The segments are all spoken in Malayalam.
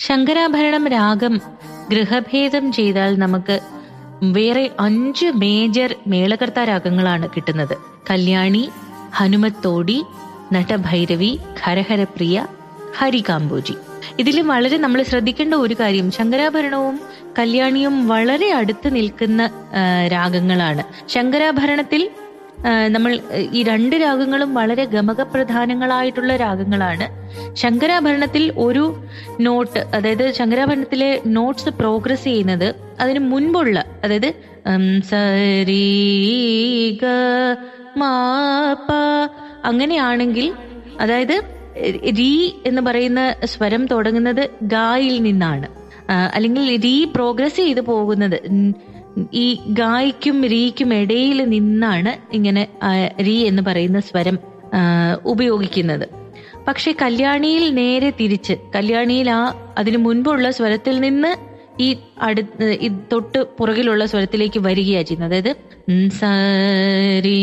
ശങ്കരാഭരണം രാഗം ഗൃഹഭേദം ചെയ്താൽ നമുക്ക് വേറെ അഞ്ച് മേജർ മേളകർത്ത രാഗങ്ങളാണ് കിട്ടുന്നത് കല്യാണി ഹനുമത്തോടി നട്ടഭൈരവി ഖരഹരപ്രിയ ഹരികാംബോജി ഇതിൽ വളരെ നമ്മൾ ശ്രദ്ധിക്കേണ്ട ഒരു കാര്യം ശങ്കരാഭരണവും കല്യാണിയും വളരെ അടുത്ത് നിൽക്കുന്ന ആ, രാഗങ്ങളാണ് ശങ്കരാഭരണത്തിൽ ആ, നമ്മൾ ഏഹ്, ഈ രണ്ട് രാഗങ്ങളും വളരെ ഗമകപ്രധാനങ്ങളായിട്ടുള്ള രാഗങ്ങളാണ് ശങ്കരാഭരണത്തിൽ ഒരു നോട്ട് അതായത് ശങ്കരാഭരണത്തിലെ നോട്ട്സ് പ്രോഗ്രസ് ചെയ്യുന്നത് അതിന് മുൻപുള്ള അതായത് ഉം, സരി ഗ മാ പ അങ്ങനെയാണെങ്കിൽ അതായത് രീ എന്ന് പറയുന്ന സ്വരം തുടങ്ങുന്നത് ഗായിൽ നിന്നാണ് ആ, അല്ലെങ്കിൽ രീ പ്രോഗ്രസ് ചെയ്ത് പോകുന്നത് ഉം, ഈ ഗായ്ക്കും രീക്കും ഇടയിൽ നിന്നാണ് ഇങ്ങനെ ആ, രീ എന്ന് പറയുന്ന സ്വരം ആ, ഉപയോഗിക്കുന്നത് പക്ഷെ കല്യാണിയിൽ നേരെ തിരിച്ച് കല്യാണിയിൽ ആ അതിനു മുൻപുള്ള സ്വരത്തിൽ നിന്ന് ഈ അടുത്ത് ഈ തൊട്ട് പുറകിലുള്ള സ്വരത്തിലേക്ക് വരികയാണ് ചെയ്യുന്നത് അതായത് ഉം, സ, രീ,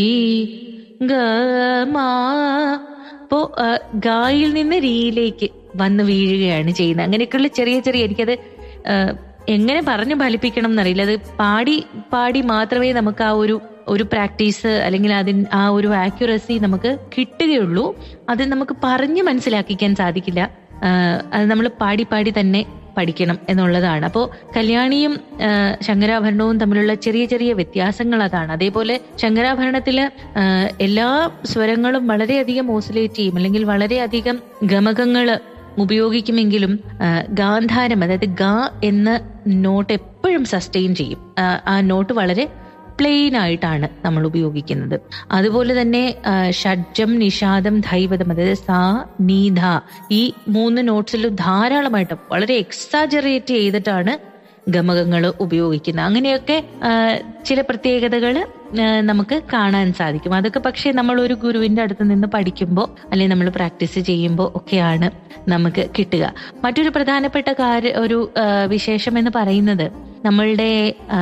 ഗ, മാ. അപ്പോ ആ, ഗായിൽ നിന്ന് രീയിലേക്ക് വന്ന് വീഴുകയാണ് ചെയ്യുന്നത് അങ്ങനെയൊക്കെയുള്ള ചെറിയ ചെറിയ എനിക്കത് ആ, എങ്ങനെ പറഞ്ഞു ഫലിപ്പിക്കണം എന്നറിയില്ല അത് പാടി പാടി മാത്രമേ നമുക്ക് ആ ഒരു ഒരു പ്രാക്ടീസ് അല്ലെങ്കിൽ അതിന് ആ ഒരു ആക്യുറസി നമുക്ക് കിട്ടുകയുള്ളൂ അത് നമുക്ക് പറഞ്ഞ് മനസ്സിലാക്കിക്കാൻ സാധിക്കില്ല ആ, അത് നമ്മൾ പാടി പാടി തന്നെ പഠിക്കണം എന്നുള്ളതാണ് അപ്പോൾ കല്യാണിയും ആ, ശങ്കരാഭരണവും തമ്മിലുള്ള ചെറിയ ചെറിയ വ്യത്യാസങ്ങൾ അതാണ് അതേപോലെ ശങ്കരാഭരണത്തില് ആ, എല്ലാ സ്വരങ്ങളും വളരെയധികം ഓസിലേറ്റ് ചെയ്യും അല്ലെങ്കിൽ വളരെയധികം ഗമകങ്ങള് ഉപയോഗിക്കുമെങ്കിലും ആ, ഗാന്ധാരം അതായത് ഗ എന്ന നോട്ട് എപ്പോഴും സസ്റ്റെയിൻ ചെയ്യും ആ, ആ നോട്ട് വളരെ പ്ലെയിൻ ആയിട്ടാണ് നമ്മൾ ഉപയോഗിക്കുന്നത് അതുപോലെ തന്നെ ആ, ഷഡ്ജം നിഷാദം ധൈവതം അതായത് സാ നീധ ഈ മൂന്ന് നോട്ട്സിലും ധാരാളമായിട്ട് വളരെ എക്സാജറേറ്റ് ചെയ്തിട്ടാണ് ഗമകങ്ങൾ ഉപയോഗിക്കുന്നത് അങ്ങനെയൊക്കെ ആ, ചില പ്രത്യേകതകൾ നമുക്ക് കാണാൻ സാധിക്കും അതൊക്കെ പക്ഷേ നമ്മൾ ഒരു ഗുരുവിന്റെ അടുത്ത് നിന്ന് പഠിക്കുമ്പോൾ അല്ലെങ്കിൽ നമ്മൾ പ്രാക്ടീസ് ചെയ്യുമ്പോൾ ഒക്കെയാണ് നമുക്ക് കിട്ടുക മറ്റൊരു പ്രധാനപ്പെട്ട കാര്യ ഒരു ആ, വിശേഷം എന്ന് പറയുന്നത് നമ്മളുടെ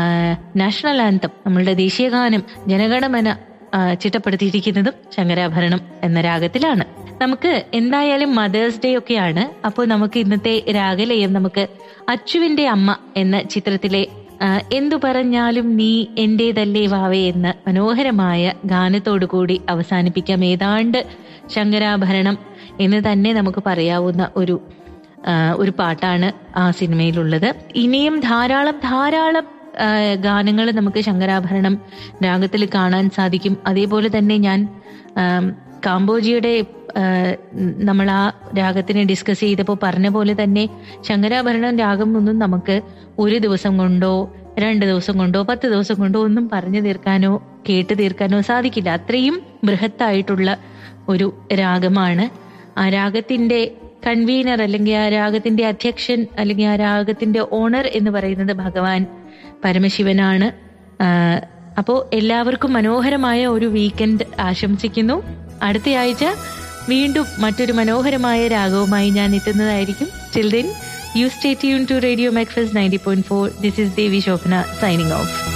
നാഷണൽ ആന്തം നമ്മളുടെ ദേശീയഗാനം ജനഗണമന ആ, ചിട്ടപ്പെടുത്തിയിരിക്കുന്നതും ശങ്കരാഭരണം എന്ന രാഗത്തിലാണ് നമുക്ക് എന്തായാലും മദേഴ്സ് ഡേ ഒക്കെയാണ് അപ്പോൾ നമുക്ക് ഇന്നത്തെ രാഗലയം നമുക്ക് അച്ചുവിന്റെ അമ്മ എന്ന ചിത്രത്തിലെ ആ, എന്തു പറഞ്ഞാലും നീ എന്റേതല്ലേ വാവേ എന്ന മനോഹരമായ ഗാനത്തോടു കൂടി അവസാനിപ്പിക്കാം ഏതാണ്ട് ശങ്കരാഭരണം എന്ന് തന്നെ നമുക്ക് പറയാവുന്ന ഒരു ആ, ഒരു പാട്ടാണ് ആ സിനിമയിലുള്ളത് ഇനിയും ധാരാളം ധാരാളം ഗാനങ്ങൾ നമുക്ക് ശങ്കരാഭരണം രാഗത്തിൽ കാണാൻ സാധിക്കും അതേപോലെ തന്നെ ഞാൻ ആം, കാമ്പോജിയുടെ ആ, നമ്മൾ ആ രാഗത്തിനെ ഡിസ്കസ് ചെയ്തപ്പോൾ പറഞ്ഞ പോലെ തന്നെ ശങ്കരാഭരണം രാഗം ഒന്നും നമുക്ക് ഒരു ദിവസം കൊണ്ടോ രണ്ട് ദിവസം കൊണ്ടോ പത്ത് ദിവസം കൊണ്ടോ ഒന്നും പറഞ്ഞു തീർക്കാനോ കേട്ട് തീർക്കാനോ സാധിക്കില്ല അത്രയും ബൃഹത്തായിട്ടുള്ള ഒരു രാഗമാണ് ആ രാഗത്തിന്റെ കൺവീനർ അല്ലെങ്കിൽ ആ രാഗത്തിന്റെ അധ്യക്ഷൻ അല്ലെങ്കിൽ ആ രാഗത്തിന്റെ ഓണർ എന്ന് പറയുന്നത് ഭഗവാൻ പരമശിവനാണ് അപ്പോൾ എല്ലാവർക്കും മനോഹരമായ ഒരു വീക്കെൻഡ് ആശംസിക്കുന്നു അടുത്ത ആഴ്ച വീണ്ടും മറ്റൊരു മനോഹരമായ രാഗവുമായി ഞാൻ എത്തുന്നതായിരിക്കും chill then you stay tune to radio Macfast ninety point four this is Devi Shobhana signing of